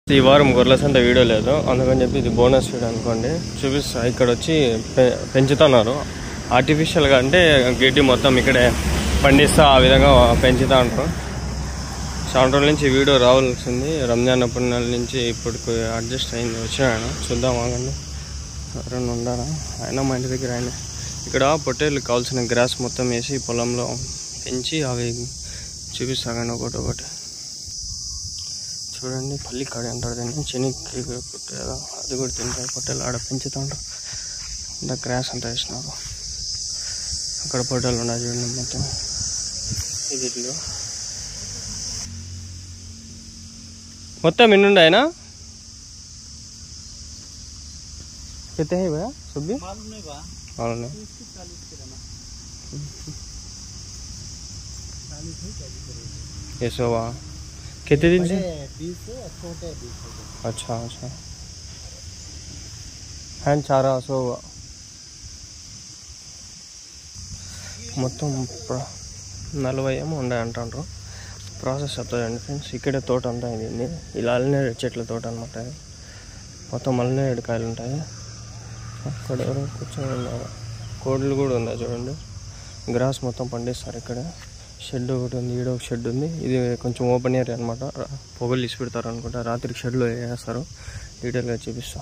ఈ వారం గొర్రెల సంత వీడియో లేదు అందుకని చెప్పి ఇది బోనస్ వీడియో అనుకోండి చూపిస్తా ఇక్కడ వచ్చి పె- పెంచుతున్నారు ఆర్టిఫిషియల్గా అంటే గడ్డి మొత్తం ఇక్కడే పండిస్తా ఆ విధంగా పెంచుతా ఉంటారు చాలా రోజుల నుంచి ఈ వీడియో రావాల్సింది రంజాన్ పుణ్యాల నుంచి ఇప్పుడు అడ్జస్ట్ అయింది వచ్చిన ఆయన చూద్దాం ఆగండి ఎవరైనా ఉండారా ఆయన మా ఇంటి దగ్గర ఆయన ఇక్కడ పొట్టేళ్ళు కావాల్సిన గ్రాస్ మొత్తం వేసి పొలంలో పెంచి అవి చూపిస్తాగండి ఒకటి ఒకటి చూడండి పల్లి కాడి అంటారు దీన్ని చెనిక్కి పుట్టేదో అది కూడా తింటాయి పొట్టేలు ఆడ పెంచుతూ ఉంటారు అంతా గ్రాస్ అంతా వేసినారు అక్కడ పొట్టేలు ఉన్నాయి చూడండి మొత్తం ఇది ఇల్లు మొత్తం ఎన్నుండి ఆయన कितने है भैया सुबह मालूम नहीं बा मालूम नहीं इसकी चालीस की रहना चालीस है क्या करेगी ये सो वहाँ कितने दिन से बीस है और छोटे बीस है अच्छा अच्छा హ్యాండ్ చారా సో మొత్తం ప్ర- నలభై ఏమో ఉండే అంటారు ప్రాసెస్ చెప్తారండి ఫ్రెండ్స్ ఇక్కడే తోట అంతా ఇది ఇలా అల్లినేడు చెట్ల తోట అనమాట ఇది మొత్తం అల్లినేడు కాయలు ఉంటాయి అక్కడ ఎవరో కూర్చొని ఉన్నారు కోళ్ళు కూడా ఉందా చూడండి గ్రాస్ మొత్తం పండిస్తారు ఇక్కడ షెడ్ ఒకటి ఉంది ఈడ ఒక షెడ్ ఉంది ఇది కొంచెం ఓపెన్ ఏరియా అనమాట పొగలు తీసి పెడతారు అనుకుంటా రాత్రికి షెడ్లో వేస్తారు డీటెయిల్గా చూపిస్తా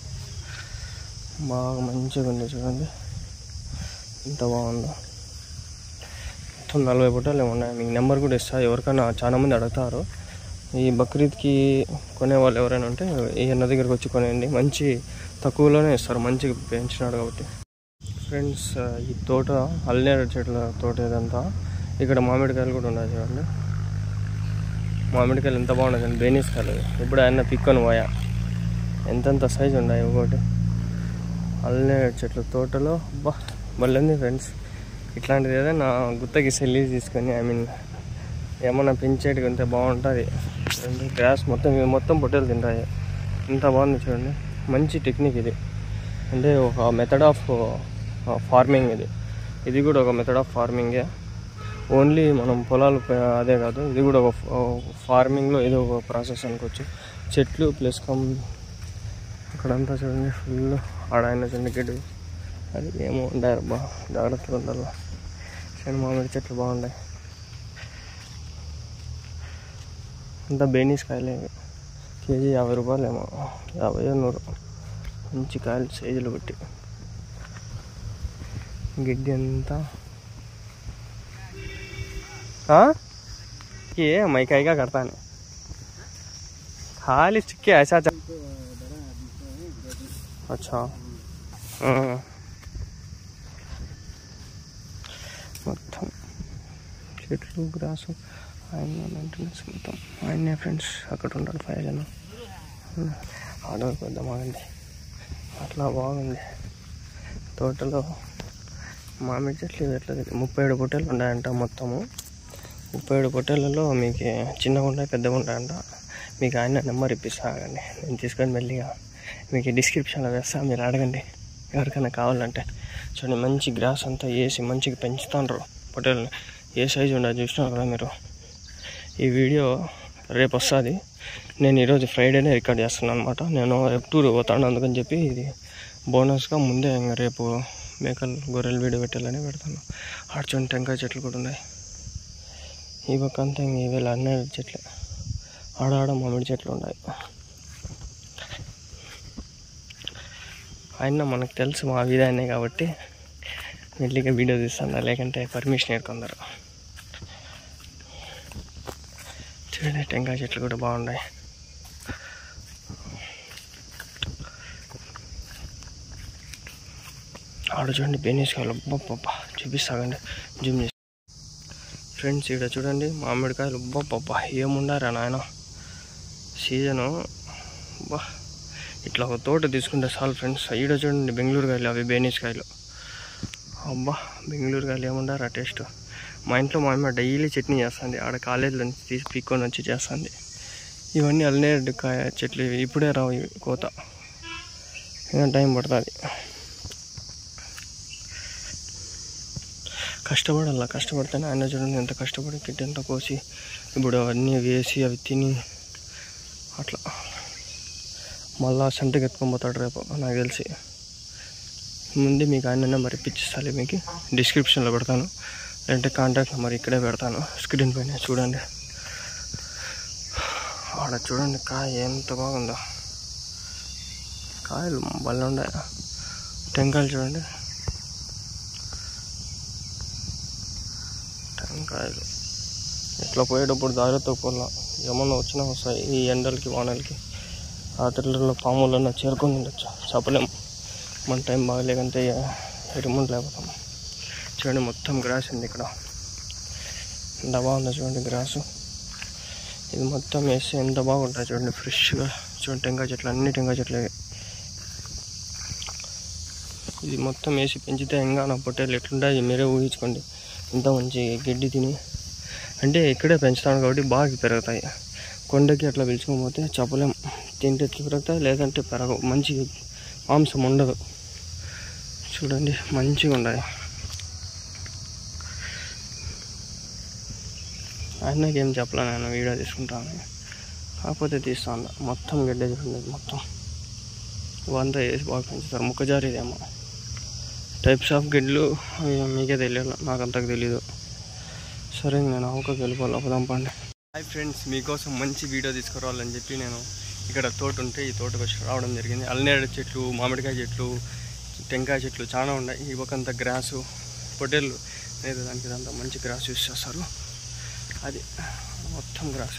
బాగా మంచిగా ఉంది చూడండి ఎంత బాగుందో మొత్తం నలభై పుట్టాలు ఏమో ఉన్నాయి మీకు నెంబర్ కూడా ఇస్తా ఎవరికైనా చాలా మంది అడుగుతారు ఈ బక్రీద్కి కొనే వాళ్ళు ఎవరైనా ఉంటే ఈ అన్న దగ్గరికి వచ్చి కొనేయండి మంచి తక్కువలోనే ఇస్తారు మంచిగా పెంచినాడు కాబట్టి ఫ్రెండ్స్ ఈ తోట అల్లేరు చెట్ల తోట ఇదంతా ఇక్కడ మామిడికాయలు కూడా ఉన్నాయి చూడండి మామిడికాయలు ఎంత బాగున్నాయి బేనీస్ కాయలు ఇప్పుడు ఆయన పిక్కొని పోయా ఎంతెంత సైజు ఉన్నాయి ఒకటి అల్లేరు చెట్ల తోటలో బా మళ్ళీ ఫ్రెండ్స్ ఇట్లాంటిది ఏదైనా గుత్తకి సెల్లి తీసుకొని ఐ మీన్ ఏమన్నా పెంచేటికి ఉంటే బాగుంటుంది చూడండి గ్రాస్ మొత్తం ఇవి మొత్తం పొట్టేలు తింటాయి ఇంత బాగుంది చూడండి మంచి టెక్నిక్ ఇది అంటే ఒక మెథడ్ ఆఫ్ ఫార్మింగ్ ఇది ఇది కూడా ఒక మెథడ్ ఆఫ్ ఫార్మింగే ఓన్లీ మనం పొలాలు ప- అదే కాదు ఇది కూడా ఒక ఫార్మింగ్లో ఇది ఒక ప్రాసెస్ అనుకోవచ్చు చెట్లు ప్లస్ కమ్ అక్కడంతా చూడండి ఫుల్ ఆడ ఆయన చూడండి గడ్డి అది ఏమో ఉండారు బా జాగ్రత్తగా ఉండాలి శని మామిడి చెట్లు బాగున్నాయి అంతా బేనీస్ కాయలే ఇవి. కేజీ యాభై రూపాయలు ఏమో యాభై నూరు మంచి కాయలు సైజులు బట్టి గిడ్డి అంతా हाँ? ये मैं कहेगा करता नहीं खाली स्टिक के ऐसा चल अच्छा हाँ। మొత్తం చెట్లు గ్రాసు ఆయన మెయింటెనెన్స్ మొత్తం ఆయనే ఫ్రెండ్స్ అక్కడ ఉంటాడు ఫైవ్ జనం ఆడవరకు వద్దాం ఆగండి అట్లా బాగుంది తోటలో మామిడి చెట్లు ఇవి ఎట్లా తెలియదు. ముప్పై ఏడు పొట్టేలు ఉన్నాయంట మొత్తము ముప్పై ఏడు పొట్టేళ్ళలో మీకు చిన్నగా ఉంటాయి పెద్దగా ఉంటాయంట మీకు ఆయన నెంబర్ ఇప్పిస్తా ఆగండి నేను తీసుకొని మెల్లిగా మీకు డిస్క్రిప్షన్లో వేస్తా మీరు అడగండి ఎవరికైనా కావాలంటే చూడండి మంచి గ్రాస్ అంతా వేసి మంచిగా పెంచుతాండ్రు పొట్టేళ్ళని ఏ సైజు ఉండదు చూసినారు కదా మీరు ఈ వీడియో రేపు వస్తుంది నేను ఈరోజు ఫ్రైడేనే రికార్డ్ చేస్తున్నాను అనమాట నేను రేపు టూర్ పోతాను అందుకని చెప్పి ఇది బోనస్గా ముందే ఇంకా రేపు మేకలు గొర్రెలు వీడియో పెట్టాలని పెడతాను ఆడ చూడండి టెంకాయ చెట్లు కూడా ఉన్నాయి ఈ పక్క అంతా ఇంక ఇవి అన్నీ చెట్లే ఆడ ఆడ మామిడి చెట్లు ఉన్నాయి అయినా మనకు తెలుసు మా వీధానే కాబట్టి మెల్లిగా వీడియో తీస్తాను లేకంటే పర్మిషన్ ఎడుకుందరు చూడండి టెంకాయ చెట్లు కూడా బాగున్నాయి ఆడ చూడండి బెనీస్ కాయలు అబ్బబ్బబ్బా చూపిస్తాగండి జూమ్ చేసి ఫ్రెండ్స్ ఇక్కడ చూడండి మామిడికాయలు అబ్బబ్బబ్బా ఏముండారా నాయన సీజను బా ఇట్లా ఒక తోట తీసుకుంటే చాలు ఫ్రెండ్స్ ఈడ చూడండి బెంగళూరు కాయలు అవి బేనీస్ కాయలు అబ్బా బెంగళూరు కాయలు ఏముండారా టేస్ట్ మా ఇంట్లో మా అమ్మ డైలీ చట్నీ చేస్తుంది ఆడ కాలేజీలో నుంచి తీసి పీక్కొని వచ్చి చేస్తుంది ఇవన్నీ అల్నేరు కాయ చెట్లు ఇవి ఇప్పుడే రావు ఇవి కోత ఇంకా టైం పడుతుంది కష్టపడాల కష్టపడితేనే ఆయన చూడండి ఎంత కష్టపడి కిట్ ఎంత కోసి ఇప్పుడు అవన్నీ వేసి అవి తిని అట్లా మళ్ళా సెంటర్కి ఎత్తుకొని పోతాడు రేపు నాకు తెలిసి ముందు మీకు ఆయన నెంబర్ ఇప్పించాలి మీకు డిస్క్రిప్షన్లో పెడతాను లేదంటే కాంటాక్ట్ నెంబర్ ఇక్కడే పెడతాను స్క్రీన్ పైన చూడండి ఆడ చూడండి కాయ ఎంత బాగుందో కాయలు భలే ఉన్నాయి టెంకాయలు చూడండి టెంకాయలు ఇట్లా పోయేటప్పుడు జాగ్రత్తగా పోలా ఏమన్నా వచ్చినా వస్తాయి ఈ ఎండలకి వానలకి రాత్రులలో పాములన్నా చేరుకొని ఉండొచ్చు చెప్పలేం మన టైం బాగలేకంటే ఎరుముంట లేకపోతాం చూడండి మొత్తం గ్రాస్ ఉంది ఇక్కడ ఎంత బాగుందో చూడండి గ్రాసు ఇది మొత్తం వేస్తే ఎంత బాగుంటుంది చూడండి ఫ్రెష్గా చూడండి టెంకాయ చెట్లు అన్ని టెంకాయ చెట్లే ఇది మొత్తం వేసి పెంచితే ఇంకా నా పొట్టేలు ఎట్లుంటాయి మీరే ఊహించుకోండి ఇంత మంచి గడ్డి తిని అంటే ఇక్కడే పెంచుతాను కాబట్టి బాగా పెరుగుతాయి కొండకి అట్లా పిలుచుకోకపోతే చెప్పలేం తింటే పెరుగుతాయి లేదంటే పెరగవు మంచి మాంసం ఉండదు చూడండి మంచిగా ఉన్నాయి ఆయనకి ఏం చెప్పలే నేను వీడియో తీసుకుంటాను కాకపోతే తీస్తాను మొత్తం గడ్డ చూడండి మొత్తం ఇవంతా వేసి బాగా పెంచుతారు ముక్కజారి ఇదేమో టైప్స్ ఆఫ్ గడ్లు అవి మీకే తెలియాలి నాకు అంతకు తెలీదు సరే నేను ఆవుకకి వెళ్ళిపోవాలి అప్పుదాం పండి హాయ్ ఫ్రెండ్స్ మీకోసం మంచి వీడియో తీసుకురావాలని చెప్పి నేను ఇక్కడ తోట ఉంటే ఈ తోటకు వచ్చి రావడం జరిగింది అల్నేడు చెట్లు మామిడికాయ చెట్లు టెంకాయ చెట్లు చాలా ఉన్నాయి ఈ పక్కంతా గ్రాసు పొట్టేళ్ళు లేదు దానికి ఇదంతా మంచి గ్రాస్ యూస్ చేస్తారు అది మొత్తం గ్రాస్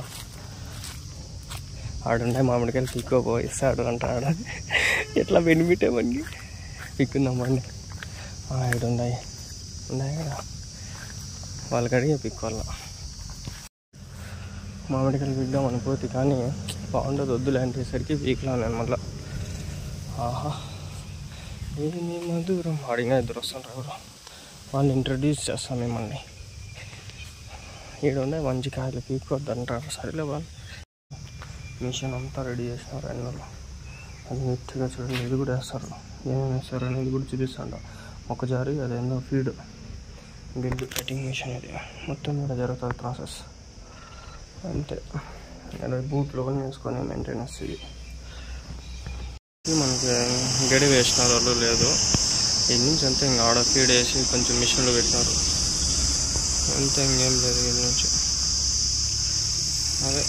ఆడుండే మామిడికాయలు పీక్కో ఇస్తాడు అంటాడు ఎట్లా బెనిఫిట్ మనకి పిక్కుందామండి ఇక్కడ ఉన్నాయి ఉన్నాయి కదా వాళ్ళకి అడిగి పిక్కోవాల మామిడికాయలు పిద్దాం అనుకోతి కానీ బాగుండదు వద్దులే అంటేసరికి పీక్లా నేను మళ్ళీ ఆహా ఏమి మధురం అడిగినా ఇద్దరు వస్తుంటారు ఎవరు వాళ్ళు ఇంట్రడ్యూస్ చేస్తాను మిమ్మల్ని ఈడ ఉన్నాయి మంచి కాయలు పీక్కొద్దు అంటారు సరేలే వాళ్ళు మిషన్ అంతా రెడీ చేసినారు ఎన్నోళ్ళు అది నీట్గా చూడండి ఇది కూడా వేస్తారు ఏమేమి వేస్తారు అనేది కూడా చూపిస్తాండ ఒక జారి అదేందో ఫీడ్ గడ్డి కటింగ్ మిషన్ ఇది మొత్తం కూడా జరుగుతుంది ప్రాసెస్ అంతే ఇక్కడ బూట్లు కూడా వేసుకొని మెయింటెనెన్స్ ఇది ఇది మనకి గడి వేసినారు వాళ్ళు లేదు ఇది నుంచి అంతే ఇంకా ఆడ ఫీడ్ వేసి కొంచెం మిషన్లు పెట్టినారు అంతే ఇంకేం లేదు ఇది నుంచి అదే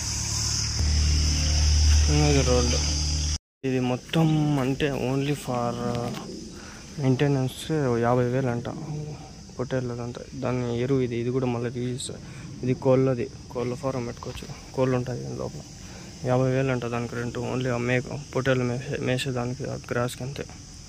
ఇది రోడ్డు ఇది మొత్తం అంటే ఓన్లీ ఫర్ మెయింటెనెన్స్ యాభై వేలు అంట పొట్టేళ్ళదంతా దాన్ని ఎరువు ఇది ఇది కూడా మళ్ళీ రిలీజ్ ఇది కోళ్ళది కోళ్ళ ఫారం పెట్టుకోవచ్చు కోళ్ళు ఉంటాయి దీని లోపల యాభై వేలు అంట దానికి రెంట్ ఓన్లీ ఆ మేక పొట్టేళ్ళు మేసే మేసేదానికి ఆ గ్రాస్కి అంతే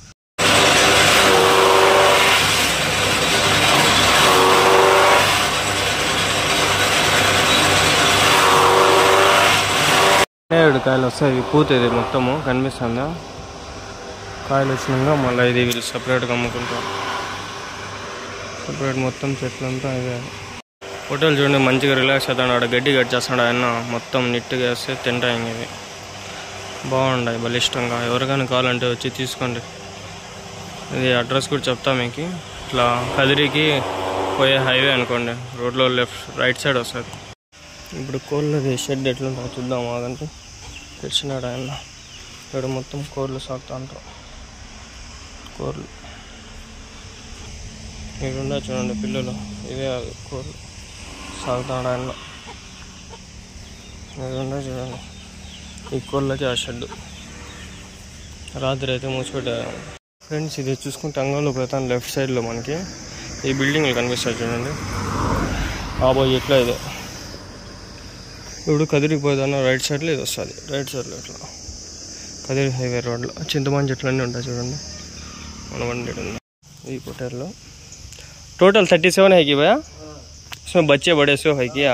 ఏడు కాయలు వస్తాయి ఇవి పూత ఇది మొత్తము కనిపిస్తుందా కాయలు వచ్చినాక మళ్ళీ ఇది వీళ్ళు సపరేట్గా అమ్ముకుంటారు సపరేట్ మొత్తం చెట్లంతా ఇవే హోటల్ చూడండి మంచిగా రిలాక్స్ అవుతాడు ఆడ గడ్డి కట్ చేస్తాడు ఆయన మొత్తం నీట్గా వేస్తే తింటాయి ఇంక ఇవి బాగుంటాయి బలిష్టంగా ఎవరికైనా కావాలంటే వచ్చి తీసుకోండి ఇది అడ్రస్ కూడా చెప్తా మీకు ఇట్లా కదిరికి పోయే హైవే అనుకోండి రోడ్లో లెఫ్ట్ రైట్ సైడ్ వస్తుంది ఇప్పుడు కోళ్ళది షెడ్ ఎట్లుంటుందో చూద్దాం ఆగంటే తెచ్చినాడు ఆయన ఇక్కడ మొత్తం కోళ్ళు సాగుతా ఉంటారు కోళ్ళు ఇక్కడ చూడండి పిల్లలు ఇవే అవి కోళ్ళు సాగుతాడు ఆయన ఇక్కడ చూడండి ఈ కోళ్ళకి ఆ షెడ్ రాత్రి అయితే మూసిపెట్టారు ఫ్రెండ్స్ ఇది చూసుకుంటే అంగంలో పోతాను లెఫ్ట్ సైడ్లో మనకి ఈ బిల్డింగ్లు కనిపిస్తాయి చూడండి ఆబోయ్ ఇట్లా ఇదే ఇప్పుడు కదిరికి పోయేదాన్ని రైట్ సైడ్లో ఇది వస్తుంది రైట్ సైడ్లో ఇట్లా కదిరి హైవే రోడ్లో చింతమాన్ చెట్లు అన్నీ ఉంటాయి చూడండి మన బండి ఈడ ఉంది ఈ पोटरलो टोटल थर्टी सेवन है कि भैया इसमें बच्चे बड़े से है क्या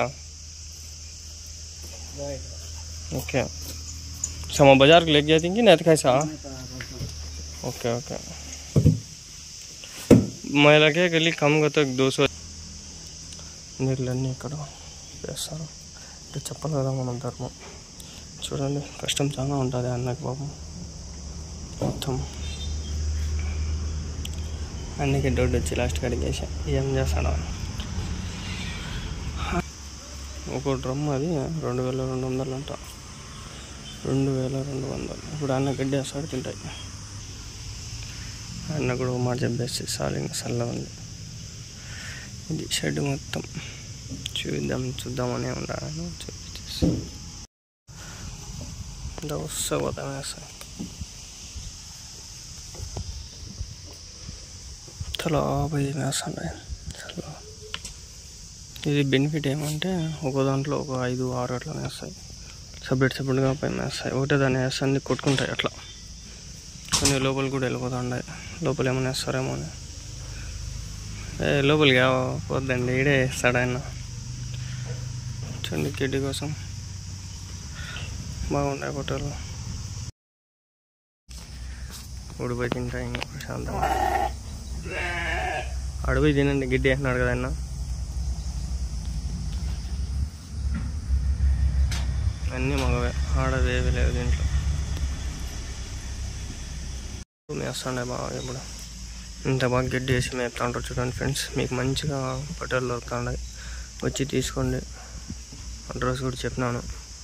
ओके समा बाजार को लेके जाती कि नहीं तो कैसा ओके ओके महिला के गली कम का तो दो सौ నీళ్ళన్నీ ఇక్కడ వేస్తారు అంటే చెప్పాలి కదా మన ధర్మం చూడండి కష్టం చాలా ఉంటుంది అన్నకి పాపం మొత్తం అన్నికి డౌట్ వచ్చి లాస్ట్ కాడికి వేసా ఏం చేస్తాడు ఒక డ్రమ్ అది రెండు వేల రెండు వందలు అంట రెండు వేల రెండు వందలు ఇప్పుడు అన్న గడ్డి వేస్తాడు తింటాయి అన్న కూడా ఒక మాట చెప్పేసి చాలు ఇంకా చల్లగా ఉంది ఇది షెడ్ మొత్తం చూద్దాం చూద్దామనే ఉండాలని చూపించేసి ఇంకా వస్తా పోతాం వేస్తాం చాలా పోయి వేస్తాండి అసలు ఇది బెనిఫిట్ ఏమంటే ఒక దాంట్లో ఒక ఐదు ఆరు అట్లా వేస్తాయి సపరేట్ సపరేట్గా పైన వేస్తాయి ఒకటే దాన్ని వేస్తాన్ని కొట్టుకుంటాయి అట్లా కొన్ని లోపల కూడా వెళ్ళిపోతుంటాయి లోపల ఏమైనా వేస్తారేమో అని ఏ లోపలికి ఆ- పోద్దండి ఈడే వేస్తాడు ఆయన చూడండి గడ్డి కోసం బాగుంటాయి ఫోటోలు ఉడిపోయి తింటాయి ఇంకా ప్రశాంతంగా అడుగు తినండి గిడ్డి అంటున్నాడు కదా ఆయన అన్నీ మగవే ఆడవేవి లేవు దీంట్లో మేస్తుండే బాగా ఇప్పుడు ఇంత బాగా గడ్డి వేసి మేపుతా ఉంటారు చూడండి ఫ్రెండ్స్ మీకు మంచిగా పట్టెలు దొరుకుతుండే వచ్చి తీసుకోండి అడ్రస్ కూడా చెప్పినాను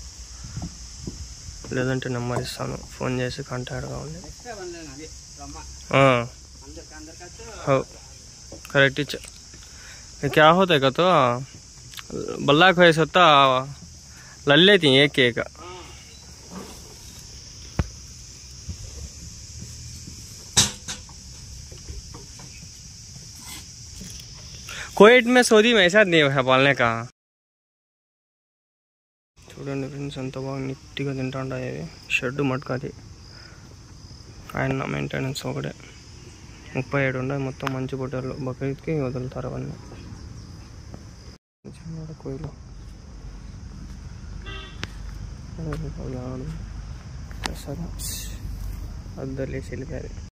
లేదంటే నెంబర్ ఇస్తాను ఫోన్ చేసి కాంటాక్ట్ కావండి ఎక్స్ట్రా బండ్లు అది రమ్మ हाँ అందరికి అందరికి వచ్చి हो करेक्ट टीचर ये क्या होता है का तो बल्ला खोए होता लल लेती हैं एक एक कोविड में सऊदी में ऐसा नहीं है पालने का చూడండి ఫ్రెండ్స్ ఎంత బాగా నీట్గా తింటాండాయి అవి షెడ్ మటుకది ఆయన మెయింటెనెన్స్ ఒకటే ముప్పై ఏడు ఉన్నాయి మొత్తం మంచి పొట్టలు బక్రీద్కి వదులుతారు అవన్నీ చిన్న కోయిలు చేస్తారు అద్దలేసి వెళ్ళిపోయారు